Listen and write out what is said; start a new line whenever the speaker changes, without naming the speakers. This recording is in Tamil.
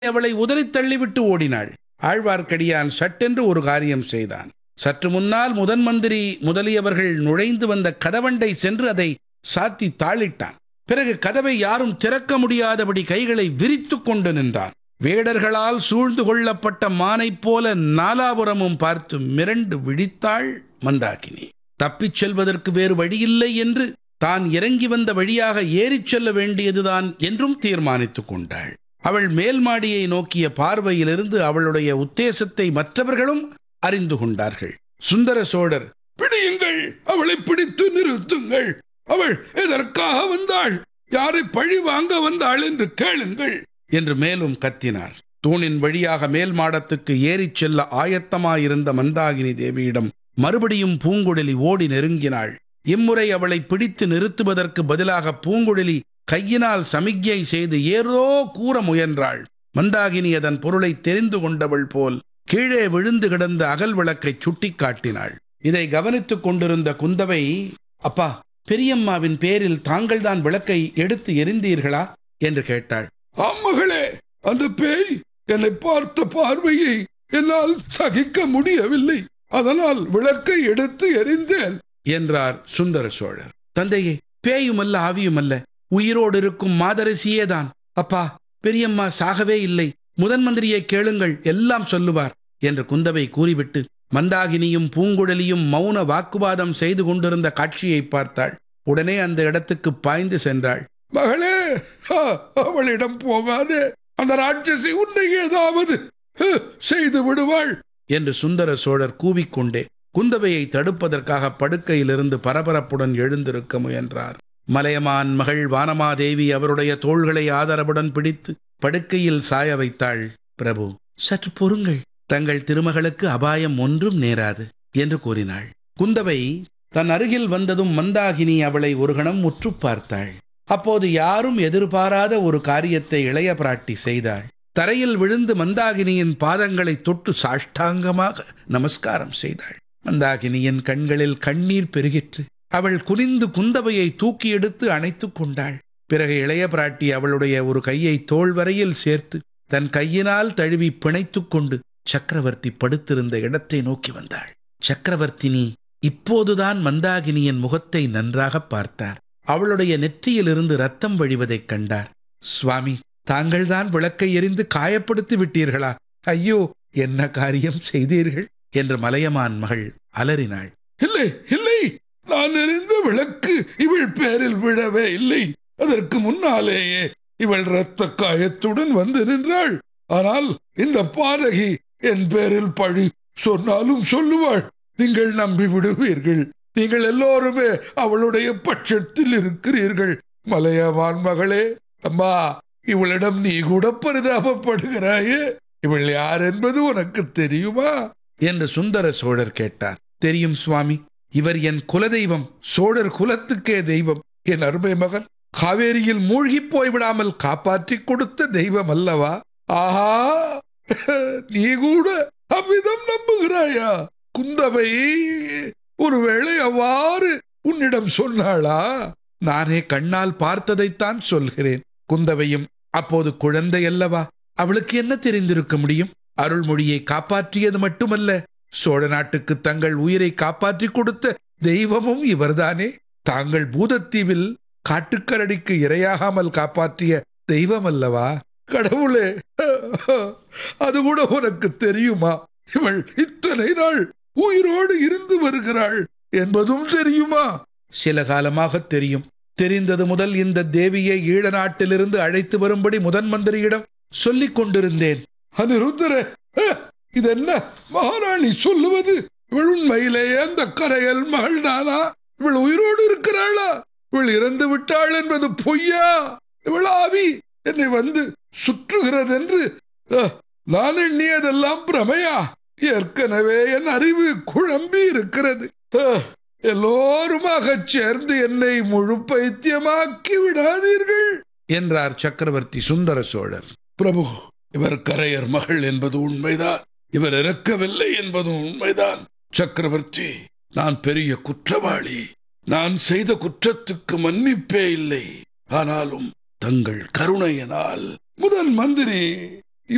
அவளை உதறித் தள்ளிவிட்டு ஓடினாள் ஆழ்வார்க்கடியான் சட்டென்று ஒரு காரியம் செய்தான் சற்று முன்னால் முதன் மந்திரி முதலியவர்கள் நுழைந்து வந்த கதவண்டை சென்று அதை சாத்தி தாளிட்டான் பிறகு கதவை யாரும் திறக்க முடியாதபடி கைகளை விரித்துக் கொண்டு நின்றான் வேடர்களால் சூழ்ந்து கொள்ளப்பட்ட மானைப் போல நாலாபுரமும் பார்த்து மிரண்டு விழித்தாள் மந்தாகினி தப்பிச் செல்வதற்கு வேறு வழியில்லை என்று தான் இறங்கி வந்த வழியாக ஏறிச் செல்ல வேண்டியதுதான் என்றும் தீர்மானித்துக் கொண்டாள் அவள் மேல் மாடியை நோக்கிய பார்வையிலிருந்து அவளுடைய உத்தேசத்தை மற்றவர்களும் அறிந்து கொண்டார்கள் சுந்தர சோழர்
பிடியுங்கள் அவளை பிடித்து நிறுத்துங்கள் அவள் எதற்காக வந்தாள் யாரை பழி வாங்க வந்தாள் என்று கேளுங்கள்
என்று மேலும் கத்தினார் தூணின் வழியாக மேல் மாடத்துக்கு ஏறிச் செல்ல ஆயத்தமாயிருந்த மந்தாகினி தேவியிடம் மறுபடியும் பூங்குழலி ஓடி நெருங்கினாள் இம்முறை அவளை பிடித்து நிறுத்துவதற்கு பதிலாக பூங்குழலி கையினால் சமிக்ஞை செய்து ஏதோ கூற முயன்றாள் மந்தாகினி அதன் பொருளை தெரிந்து கொண்டவள் போல் கீழே விழுந்து கிடந்த அகல் விளக்கைச் சுட்டிக்காட்டினாள் இதை கவனித்துக் கொண்டிருந்த குந்தவை அப்பா பெரியம்மாவின் பேரில் தாங்கள்தான் விளக்கை எடுத்து எரிந்தீர்களா என்று கேட்டாள்
அம்மகளே அந்த பேய் என்னை பார்த்த பார்வையை என்னால் சகிக்க முடியவில்லை அதனால் விளக்கை எடுத்து எரிந்தேன்
என்றார் சுந்தர சோழர் தந்தையே பேயுமல்ல ஆவியுமல்ல உயிரோடு இருக்கும் மாதரசியே தான் அப்பா பெரியம்மா சாகவே இல்லை முதன் மந்திரியை கேளுங்கள் எல்லாம் சொல்லுவார் என்று குந்தவை கூறிவிட்டு மந்தாகினியும் பூங்குழலியும் மௌன வாக்குவாதம் செய்து கொண்டிருந்த காட்சியை பார்த்தாள் உடனே அந்த இடத்துக்கு பாய்ந்து சென்றாள்
மகளே ஆ, அவளிடம் போகாதே அந்த ராட்சசி உன்னை ஏதாவது ஹு, செய்து விடுவாள்
என்று சுந்தர சோழர் கூவிக்கொண்டே குந்தவையை தடுப்பதற்காக படுக்கையிலிருந்து பரபரப்புடன் எழுந்திருக்க முயன்றார் மலையமான் மகள் வானமாதேவி அவருடைய தோள்களை ஆதரவுடன் பிடித்து படுக்கையில் சாய வைத்தாள் பிரபு சற்று பொறுங்கள் தங்கள் திருமகளுக்கு அபாயம் ஒன்றும் நேராது என்று கூறினாள் குந்தவை தன் அருகில் வந்ததும் மந்தாகினி அவளை ஒரு கணம் உற்று பார்த்தாள் அப்போது யாரும் எதிர்பாராத ஒரு காரியத்தை இளைய பிராட்டி செய்தாள் தரையில் விழுந்து மந்தாகினியின் பாதங்களை தொட்டு சாஷ்டாங்கமாக நமஸ்காரம் செய்தாள் மந்தாகினியின் கண்களில் கண்ணீர் பெருகிற்று அவள் குனிந்து குந்தவையை தூக்கி எடுத்து அணைத்துக் கொண்டாள் பிறகு இளைய பிராட்டி அவளுடைய ஒரு கையை தோள் வரையில் சேர்த்து தன் கையினால் தழுவி பிணைத்துக் கொண்டு சக்கரவர்த்தி படுத்திருந்த இடத்தை நோக்கி வந்தாள் சக்கரவர்த்தினி இப்போதுதான் மந்தாகினியின் முகத்தை நன்றாக பார்த்தார் அவளுடைய நெற்றியிலிருந்து ரத்தம் வழிவதைக் கண்டார் சுவாமி தாங்கள்தான் விளக்கை எரிந்து காயப்படுத்தி விட்டீர்களா ஐயோ என்ன காரியம் செய்தீர்கள் என்று மலையமான் மகள் அலறினாள்
இல்லை இல்லை நான் எறிந்த விளக்கு இவள் பேரில் விழவே இல்லை அதற்கு முன்னாலேயே இவள் இரத்த காயத்துடன் வந்து நின்றாள் ஆனால் இந்த பாதகி என் பேரில் பழி சொன்னாலும் சொல்லுவாள் நீங்கள் நம்பி விடுவீர்கள் நீங்கள் எல்லோருமே அவளுடைய பட்சத்தில் இருக்கிறீர்கள் மலையவான் மகளே அம்மா இவளிடம் நீ கூட பரிதாபப்படுகிறாயே இவள் யார் என்பது உனக்கு தெரியுமா
என்று சுந்தர சோழர் கேட்டார் தெரியும் சுவாமி இவர் என் குலதெய்வம் சோழர் குலத்துக்கே தெய்வம்
என் அருமை மகன் காவேரியில் மூழ்கி போய்விடாமல் காப்பாற்றி கொடுத்த தெய்வம் அல்லவா ஆஹா நீ கூட அவ்விதம் நம்புகிறாயா குந்தவை ஒருவேளை அவ்வாறு உன்னிடம் சொன்னாளா
நானே கண்ணால் பார்த்ததைத்தான் சொல்கிறேன் குந்தவையும் அப்போது குழந்தை அல்லவா அவளுக்கு என்ன தெரிந்திருக்க முடியும் அருள்மொழியை காப்பாற்றியது மட்டுமல்ல சோழ நாட்டுக்கு தங்கள் உயிரை காப்பாற்றி கொடுத்த தெய்வமும் இவர்தானே தாங்கள் பூதத்தீவில் காட்டுக்கரடிக்கு இரையாகாமல் காப்பாற்றிய தெய்வம் அல்லவா
கடவுளே அது கூட உனக்கு தெரியுமா இவள் இத்தனை நாள் உயிரோடு இருந்து வருகிறாள் என்பதும் தெரியுமா
சில காலமாக தெரியும் தெரிந்தது முதல் இந்த தேவியை ஈழ நாட்டிலிருந்து அழைத்து வரும்படி முதன் மந்திரியிடம் சொல்லிக் கொண்டிருந்தேன்
அனிருத்தர இது என்ன மகாராணி சொல்லுவது இவள் உண்மையிலேயே அந்த கரையல் மகள்தானா இவள் உயிரோடு இருக்கிறாளா இவள் இறந்து விட்டாள் என்பது பொய்யா இவள் ஆவி என்னை வந்து சுற்றுகிறது என்று அஹ், நான் எண்ணியதெல்லாம் பிரமையா ஏற்கனவே என் அறிவு குழம்பி இருக்கிறது அஹ், எல்லோருமாக சேர்ந்து என்னை முழு பைத்தியமாக்கி விடாதீர்கள்
என்றார் சக்கரவர்த்தி சுந்தர சோழர்
பிரபு இவர் கரையர் மகள் என்பது உண்மைதான் இவர் இறக்கவில்லை என்பதும் உண்மைதான் சக்கரவர்த்தி நான் பெரிய குற்றவாளி நான் செய்த குற்றத்துக்கு மன்னிப்பே இல்லை ஆனாலும் தங்கள் கருணையினால் முதல் மந்திரி